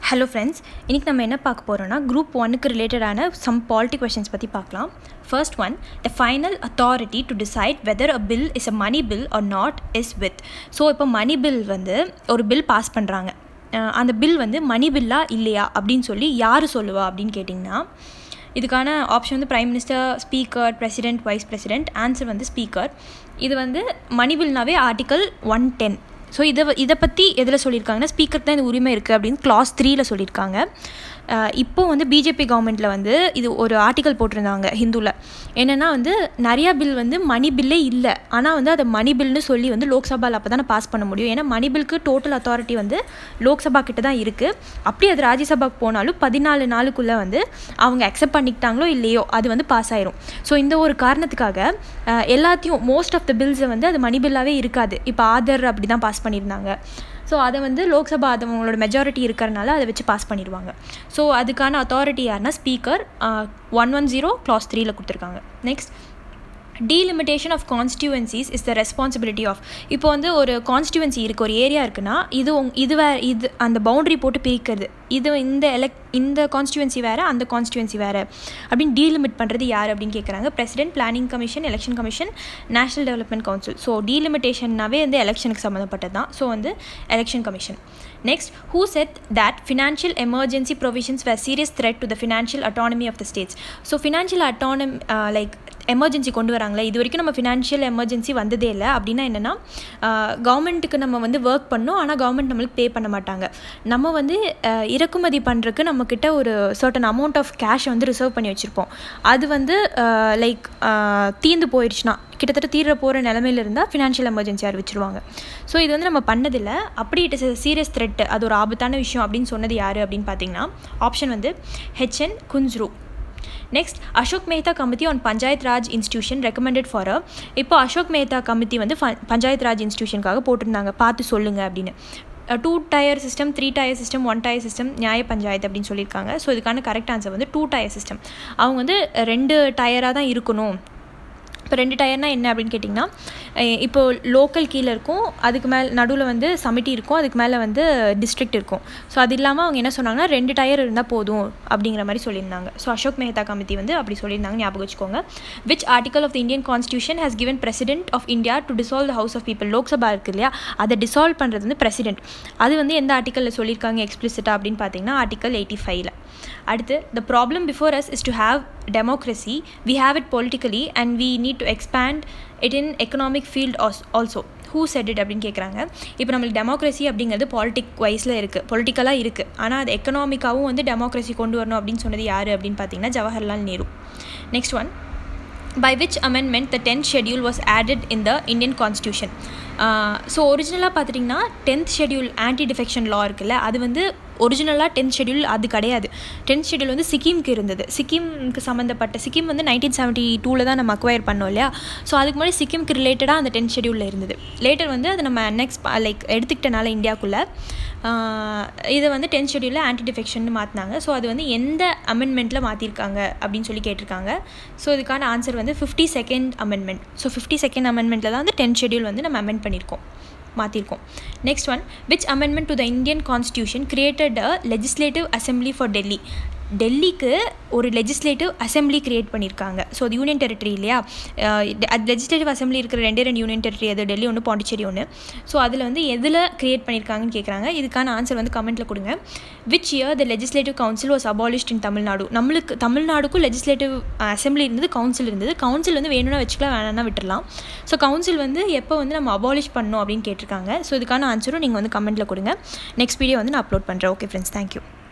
hello friends இன்றைக்கி நம்ம என்ன பார்க்க போகிறோம்னா குரூப் ஒன்னுக்கு ரிலேட்டடான சம் பாலிட்டி கொஷின்ஸ் பற்றி பார்க்கலாம் first one the final authority to decide whether a bill is a money bill or not is with so இப்போ மணி பில் வந்து ஒரு பில் பாஸ் பண்ணுறாங்க அந்த பில் வந்து மணி பில்லா இல்லையா அப்படின்னு சொல்லி யார் சொல்லுவா அப்படின்னு கேட்டிங்கன்னா இதுக்கான ஆப்ஷன் வந்து prime minister speaker president vice president answer வந்து ஸ்பீக்கர் இது வந்து மணி பில்னாவே ஆர்டிக்கல் ஒன் டென் ஸோ இதை இதை பற்றி எதில் சொல்லியிருக்காங்கன்னா ஸ்பீக்கருக்கு தான் இந்த உரிமை இருக்குது அப்படின்னு கிளாஸ் த்ரீல சொல்லியிருக்காங்க இப்போ வந்து பிஜேபி கவர்மெண்ட்டில் வந்து இது ஒரு ஆர்டிக்கல் போட்டிருந்தாங்க ஹிந்துவில் என்னென்னா வந்து நிறையா பில் வந்து மணி பில்லே இல்லை ஆனால் வந்து அதை மணி பில்னு சொல்லி வந்து லோக்சபாவில் அப்போ தானே பாஸ் பண்ண முடியும் ஏன்னா மணி பில்க்கு டோட்டல் அத்தாரிட்டி வந்து லோக்சபா கிட்ட தான் இருக்குது அப்படி அது ராஜ்யசபாக்கு போனாலும் பதினாலு நாளுக்குள்ளே வந்து அவங்க அக்செப்ட் பண்ணிக்கிட்டாங்களோ இல்லையோ அது வந்து பாஸ் ஆயிரும் ஸோ இந்த ஒரு காரணத்துக்காக எல்லாத்தையும் மோஸ்ட் ஆஃப் த பில்ஸை வந்து அது மணி பில்லாகவே இருக்காது இப்போ ஆதர் அப்படி தான் பாஸ் பண்ணியிருந்தாங்க ஸோ அதை வந்து லோக்சபா அது அவங்களோட மெஜாரிட்டி இருக்கிறனால அதை வச்சு பாஸ் பண்ணிடுவாங்க ஸோ அதுக்கான அத்தாரிட்டி யாருன்னா speaker one one zero clause த்ரீல கொடுத்துருக்காங்க next delimitation of constituencies is the responsibility of இப்போ வந்து ஒரு கான்ஸ்டியூவன்சி இருக்குது ஒரு ஏரியா இருக்குன்னா இது உங் இது வே இது அந்த பவுண்ட்ரி போட்டு பிரிக்கிறது இது இந்த எலக் இந்த கான்ஸ்டியூவன்சி வேறு அந்த கான்ஸ்டியூவன்சி வேறு அப்படின்னு டீலிமிட் பண்ணுறது யார் அப்படின்னு கேட்குறாங்க president planning commission election commission national development council so டீலிமிட்டேஷன்னாவே வந்து எலெக்ஷனுக்கு சம்மந்தப்பட்டது தான் ஸோ வந்து election commission next who said that financial emergency provisions where serious threat to the financial autonomy of the states so financial autonomy like emergency கொண்டு வராங்களே இது வரைக்கும் நம்ம ஃபினான்ஷியல் எமர்ஜென்சி வந்ததே இல்லை அப்படின்னா என்னென்னா கவர்மெண்ட்டுக்கு நம்ம வந்து ஒர்க் பண்ணோம் ஆனால் கவர்மெண்ட் நம்மளுக்கு பே பண்ண மாட்டாங்க நம்ம வந்து இறக்குமதி பண்ணுறதுக்கு நம்மக்கிட்ட ஒரு சர்டன் அமௌண்ட் ஆஃப் கேஷை வந்து ரிசர்வ் பண்ணி வச்சுருப்போம் அது வந்து லைக் தீர்ந்து போயிடுச்சுன்னா கிட்டத்தட்ட தீர போகிற நிலமையில இருந்தால் ஃபினான்ஷியல் எமர்ஜென்சி அறிவிச்சிருவாங்க ஸோ இது வந்து நம்ம பண்ணதில்லை அப்படி இட் இஸ் சீரியஸ் த்ரெட் அது ஒரு ஆபத்தான விஷயம் அப்படின்னு சொன்னது யார் அப்படின்னு பார்த்தீங்கன்னா ஆப்ஷன் வந்து HN Kunzru next Ashok Mehta committee on Panchayat Raj institution recommended for a இப்போ அசோக் மேத்தா கமிட்டி வந்து பஞ்சாயத் ராஜ் இன்ஸ்டியூஷனுக்காக போட்டிருந்தாங்க பார்த்து சொல்லுங்கள் அப்படின்னு two tier system three tier system one tier system Nyaya Panchayat அப்படின்னு சொல்லியிருக்காங்க ஸோ இதுக்கான கரெக்ட் ஆன்சர் வந்து டூ டயர் சிஸ்டம் அவங்க வந்து ரெண்டு டயராக தான் இருக்கணும் இப்போ ரெண்டு டயர்னால் என்ன அப்படின்னு கேட்டிங்கன்னா இப்போது லோக்கல் கீழே இருக்கும் அதுக்கு மேலே நடுவில் வந்து சமிட்டி இருக்கும் அதுக்கு மேலே வந்து டிஸ்ட்ரிக்ட் இருக்கும் ஸோ அது இல்லாமல் அவங்க என்ன சொன்னாங்கன்னா ரெண்டு டயர் இருந்தால் போதும் அப்படிங்கிற மாதிரி சொல்லியிருந்தாங்க ஸோ அசோக் மெஹ்தா கமிட்டி வந்து அப்படி சொல்லியிருந்தாங்க ஞாபகம் வச்சுக்கோங்க which article of the Indian constitution has given president of India to dissolve the house of people Lok Sabha இருக்குது இல்லையா அதை டிசால்வ் பண்ணுறது வந்து பிரசிடென்ட் அது வந்து எந்த ஆர்டிக்கலில் சொல்லியிருக்காங்க எக்ஸ்பிளிசிட்டாக அப்படின்னு பார்த்தீங்கன்னா ஆர்டிக்கல் எயிட்டி ஃபைவ்ல அடுத்து the problem before us is to have democracy we have it politically and we need to expand it in economic field also who said it அப்படின்னு கேட்குறாங்க இப்போ நம்மளுக்கு டெமோக்ரஸி அப்படிங்கிறது பாலிட்டிக் வைஸில் இருக்குது பொலிட்டிக்கலாக இருக்குது ஆனால் அது எக்கனாமிக்காகவும் வந்து டெமோக்ரஸி கொண்டு வரணும் அப்படின்னு சொன்னது யார் அப்படின்னு பார்த்தீங்கன்னா Jawaharlal Nehru next one by which amendment the 10th schedule was added in the Indian constitution so ஒரிஜினலாக பார்த்துட்டிங்கன்னா tenth schedule anti defection law இருக்குல்ல அது வந்து ஒரிஜினலாக டென்த் ஷெடியூல் அது கிடையாது டென்த் ஷெடியூல் வந்து சிக்கிம்க்கு இருந்தது சிக்கிம்க்கு சம்மந்தப்பட்ட சிக்கிம் வந்து நைன்டீன் செவன்ட்டி டூவில் தான் நம்ம அக்வயர் பண்ணோம் இல்லையா ஸோ அதுக்கு முன்னாடி சிக்கிம்க்கு ரிலேட்டடாக அந்த டென்த் ஷெடியூலில் இருந்தது லேட்டர் வந்து அதை நம்ம நெக்ஸ்ட் லைக் எடுத்துக்கிட்டனால இந்தியாவுக்குள்ளே இதை வந்து டென்த் ஷெடியூலில் ஆன்டி டிஃபெக்ஷன் மாற்றினாங்க ஸோ அது வந்து எந்த அமெண்ட்மெண்ட்டில் மாற்றிருக்காங்க அப்படின்னு சொல்லி கேட்டிருக்காங்க ஸோ இதுக்கான ஆன்சர் வந்து fifty second amendment so fifty second அமெண்ட்மெண்ட்டில் தான் வந்து டென்த் ஷெடியூல் வந்து நம்ம அமெண்ட் பண்ணியிருக்கோம் மாற்றிருக்கோம் next one which amendment to the Indian constitution created a legislative assembly for Delhi டெல்லிக்கு ஒரு லெஜிஸ்லேட்டிவ் அசம்பிளி க்ரியேட் பண்ணியிருக்காங்க ஸோ அது யூனியன் டெரிட்டரி இல்லையா அது லெஜிஸ்லேட்டிவ் அசம்பிளி இருக்கிற ரெண்டே ரெண்டு யூனியன் டெரிட்டரி அது டெல்லி ஒன்று பாண்டிச்சேரி ஒன்று ஸோ அதில் வந்து எதில் க்ரியேட் பண்ணியிருக்காங்கன்னு கேட்குறாங்க இதுக்கான ஆன்சர் வந்து கமெண்ட்டில் கொடுங்க which year the legislative council was abolished இன் தமிழ்நாடு நம்மளுக்கு தமிழ்நாடுக்கும் லெஜிஸ்லேட்டிவ் அசம்பிளி இருந்தது கவுன்சில் இருந்தது கவுன்சில் வந்து வேணும்னா வச்சுக்கலாம் வேணாம்னா விட்டுடலாம் ஸோ கவுன்சில் வந்து எப்போ வந்து நம்ம அபாலிஷ் பண்ணோம் அப்படின்னு கேட்டிருக்காங்க ஸோ இதுக்கான ஆன்சரும் நீங்கள் வந்து கமெண்ட்டில் கொடுங்க நெக்ஸ்ட் வீடியோ வந்து நான் அப்லோட் பண்ணுறேன் ஓகே ஃப்ரெண்ட்ஸ் தேங்க்யூ